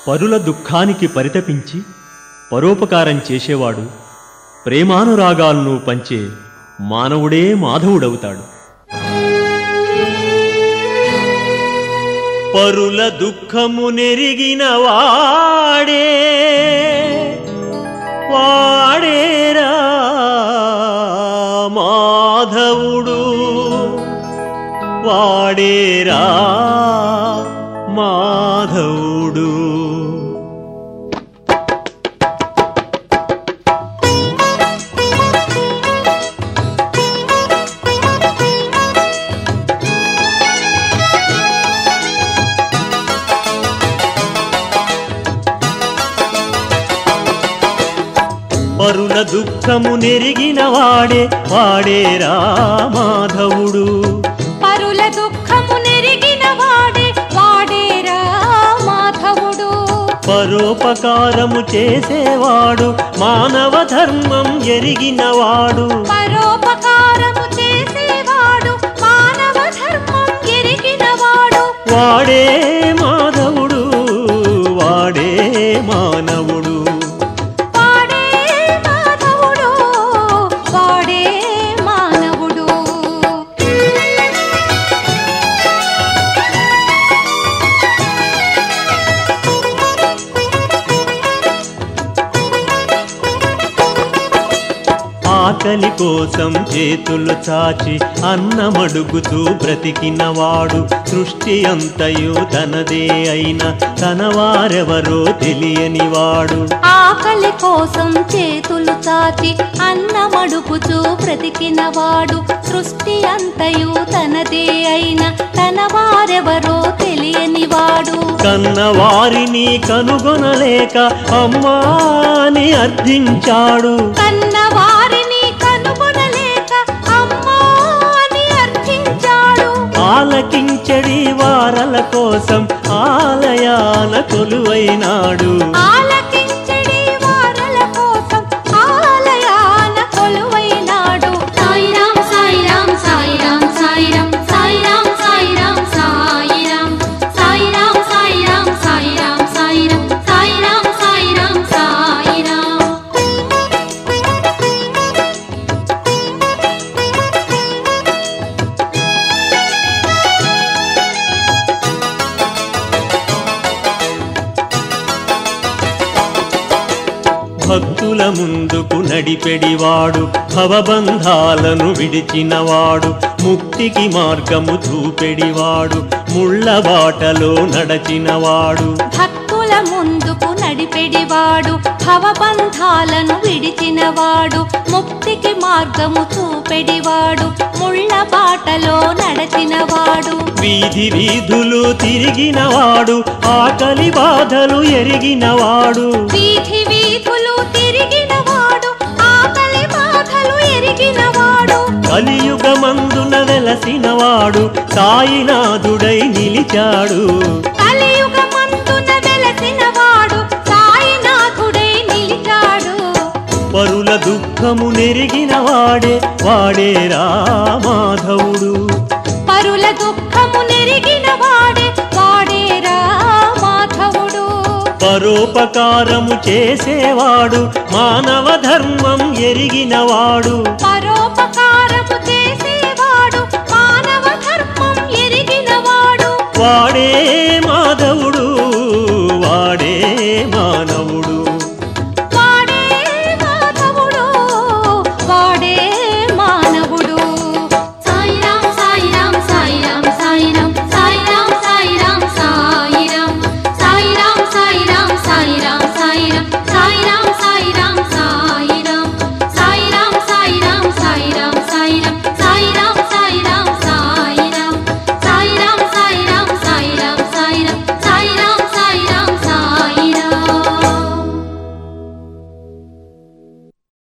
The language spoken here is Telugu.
పరుల దుఃఖానికి పరితపించి పరోపకారం చేసేవాడు ప్రేమానురాగాలను పంచే మానవుడే మాధవుడవుతాడు పరుల దుఃఖము నెరిగిన వాడే వాడేరా మాధవుడు వాడేరా మాధవుడు పరుల దుఃఖము నెరిగిన వాడే వాడేరా మాధవుడు పరుల దుఃఖము నెరిగిన వాడే వాడేరా మాధవుడు పరోపకారము చేసేవాడు మానవ ధర్మం ఎరిగినవాడు పరోపకారము చేసేవాడు మానవ ధర్మం ఎరిగినవాడు వాడే మాధవుడు వాడే మానవుడు వాడే మాధవుడు వాడే మానవుడు ఆకలి కోసం చేతులు చాచి అన్నమడుగుతూ బ్రతికినవాడు సృష్టి అంతయు తనదే అయిన తన వారెవరో తెలియనివాడు ఆకలి కోసం చేతులు చాచి అన్నమడుపుచూ బ్రతికినవాడు సృష్టి అంతయు తనదే అయిన తన వారెవరో తెలియనివాడు కన్న వారిని కనుగొనలేక అమ్మాని అర్థించాడు కన్న వారిని కనుగొనలేక అమ్మా అని అర్థించాడు ఆలకించడి వారల కోసం ఆలయాన కొలువైనాడు ఆలకించడి వారల కోసం ఆలయాన కొలువైనాడు సాయిరాం సాయిరాం సాయిరాం సాయిరాం సాయిరాం సాయిరాం సాయిరాం సాయిరాం సాయిరాం సాయిరాం సాయిరాం సాయిరాం సాయిరాం సాయిరాం భక్తుల ముందుకు నడిపెడివాడు భవబంధాలను విడిచినవాడు ముక్తికి మార్గము చూపెడివాడు ముళ్ళ బాటలో నడచినవాడు భక్తుల ముందుకు నడిపెడివాడు భవబంధాలను విడిచినవాడు ముక్తికి మార్గము చూపెడివాడు ముళ్ళ బాటలో నడచినవాడు వీధి వీధులు తిరిగినవాడు ఆకలి బాధలు ఎరిగినవాడు వీధి వీధులు తిరిగినవాడు ఆకలి బాధలు ఎరిగినవాడు కలియుగమందున వెలసినవాడు సాయినాథుడై నిలిచాడు కలియుగమందున వెలసినవాడు సాయినాథుడై నిలిచాడు పరుల దుఃఖము నెరిగినవాడే వాడేరా మాధవుడు పరుల దుఃఖము నెరిగిన వాడే వాడేరా మాధవుడు పరోపకారము చేసేవాడు మానవ ధర్మం ఎరిగినవాడు పరోపకారము చేసేవాడు మానవ ధర్మం ఎరిగినవాడు వాడే